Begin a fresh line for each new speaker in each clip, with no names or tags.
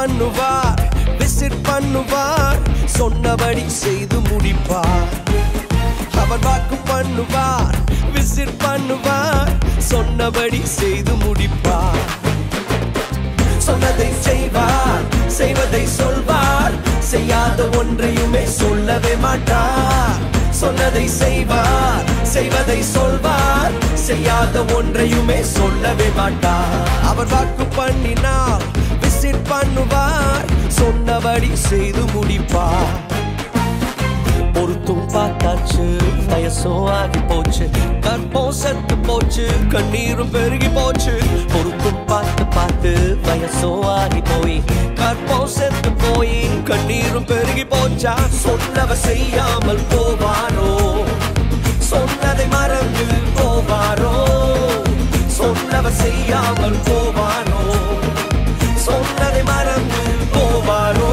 பண்ணுவார் விசிட் பண்ணுவார் சொன்னபடி செய்து முடிப்பார் அவர் வாக்கு பண்ணுவார் விசிட் பண்ணுவார் சொன்னபடி செய்து முடிப்பார் சொன்னதை செய்வார் செய்வதை சொல்வார் செய்யாத ஒன்றையுமே சொல்லவே மாட்டார் சொன்னதை செய்வார் செய்வதை சொல்வார் செய்யாத ஒன்றையுமே சொல்லவே மாட்டார் அவர் வாக்கு பண்ணினால் விசிட் பண்ணுவார் சொன்னபடி செய்து முடிப்பார் பொருத்தும் பார்த்தாச்சு வயசும் ஆகி போச்சு கற்பம் செத்து போச்சு கண்ணீரும் பெருகி போச்சு பொருத்தும் பார்த்து பார்த்து வயசும் ஆகி போய் கற்பம் செத்து போய் கண்ணீரும் பெருகி போச்சா சொன்னவ செய்யாமல் போவாரோ சொன்னதை மறந்து போவாரோ சொன்னவ செய்யாமல் போவாரோ சொன்னதை மறந்து போவாரோ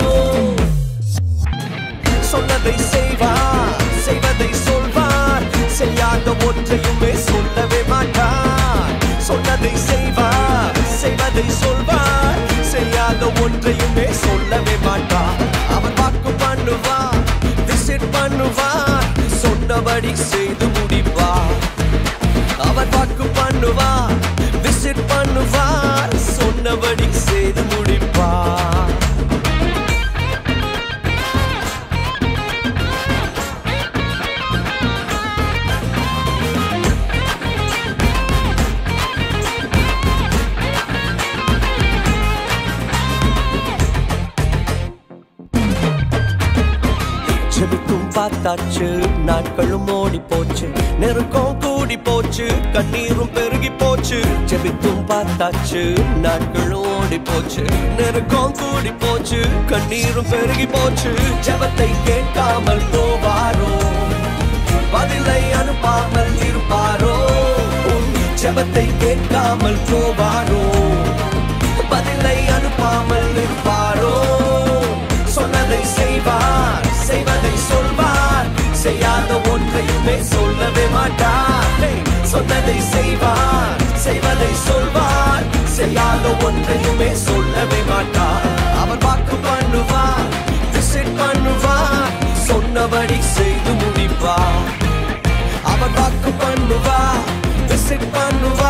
சொன்னதை செய்வார் செய்வதை சொல்வார் செய்யாத ஒன்றையுமே சொல்லவே மாட்டார் சொன்னதை செய்வார் செய்வதை சொல்வார் செய்யாத ஒன்றையுமே சொல்லவே மாட்டார் அவர் வாக்கு பண்ணுவார் விசிட் பண்ணுவார் சொன்னபடி செய்து முடிப்பார் அவர் வாக்கு பண்ணுவார் விசிட் பண்ணுவார் சொன்னபடி செய்து முடிப்பார் செபித்தும் பார்த்தாச்சு நாட்களும் ஓடி போச்சு நெருக்கம் கூடி போச்சு கண்ணீரும் பெருகி போச்சு செபித்தும் பார்த்தாச்சு நாட்களும் ஓடி போச்சு நெருக்கம் கூடி போச்சு கண்ணீரும் பெருகி போச்சு ஜெபத்தை கேட்காமல் போவாரோ பதிலை அனுப்பாமல் இருப்பாரோ உன் ஜெபத்தை கேட்காமல் போவாரோ பதிலை அனுப்பாமல் இருப்பாரோ சொன்னதை செய்வார் செய்வதை சொல்வார் செய்யாத ஒன்றையுமே சொல்லவே மாட்டார் Hey! சொன்னதை செய்வார் செய்வதை சொல்வார் செய்யாத ஒன்றையுமே சொல்லவே மாட்டார் அவர் வாக்கு பண்ணுவார் விசிட் பண்ணுவார் சொன்னபடி செய்து முடிப்பார் அவர் வாக்கு பண்ணுவார் விசிட் பண்ணுவார்